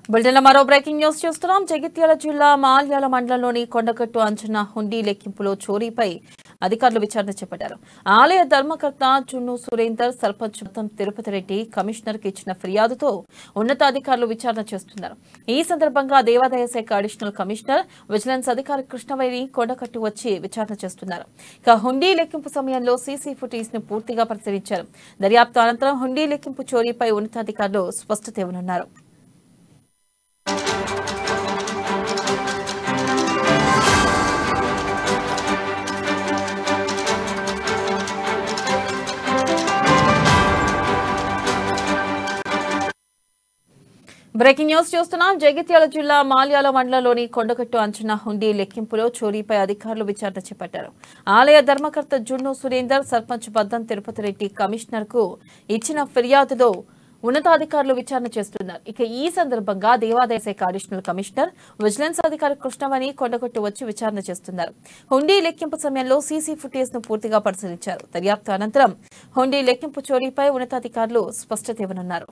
బులెటిన్లో మరో breaking news చూస్తున్నాం జగిత్యాల జిల్లా మాల్యాల మండలంలోని కొండగట్టు అంచనా హుండీ లెక్కింపులో చోరీపై అధికారులు విచారణ చేపట్టారు ఆలయ ధర్మకర్త చున్ను సురేందర్ సర్పంచ్ మొత్తం తిరుపతి రెడ్డి కమిషనర్ కి ఇచ్చిన ఫిర్యాదుతో ఉన్నతాధికారులు విచారణ చేస్తున్నారు ఈ సందర్భంగా దేవాదాయ శాఖ అడిషనల్ కమిషనర్ విజిలెన్స్ అధికారి కృష్ణవేణి కొండకట్టు వచ్చి విచారణ చేస్తున్నారు ఇక హుండీ లెక్కింపు సమయంలో సీసీ ఫుటేజ్ ను పూర్తిగా పరిశీలించారు దర్యాప్తు అనంతరం హుండీ లెక్కింపు చోరీపై ఉన్నతాధికారులు స్పష్టత ఇవ్వనున్నారు బ్రేకింగ్ న్యూస్ చూస్తున్నాం జగిత్యాల జిల్లా మాల్యాల మండలంలోని కొండగట్టు అంచనా హుండీ లెక్కింపులో చోరీపై అధికారులు విచారణ చేపట్టారు ఆలయ ధర్మకర్త జున్ను సురేందర్ సర్పంచ్ బద్దం తిరుపతి రెడ్డి కమిషనర్ కు ఇచ్చిన ఫిర్యాదులో ఉన్నతాధికారులు విచారణ చేస్తున్నారు ఇక ఈ సందర్భంగా దేవాదాయ శాఖ అడిషనల్ కమిషనర్ విజిలెన్స్ అధికారి కృష్ణవని కొండగట్టు వచ్చి విచారణ చేస్తున్నారు హుండీ లెక్కింపు సమయంలో సీసీ ఫుటేజ్ ను పూర్తిగా పరిశీలించారు దర్యాప్తు అనంతరం హుండీ లెక్కింపు చోరీపై ఉన్నతాధికారులు స్పష్టత ఇవ్వనున్నారు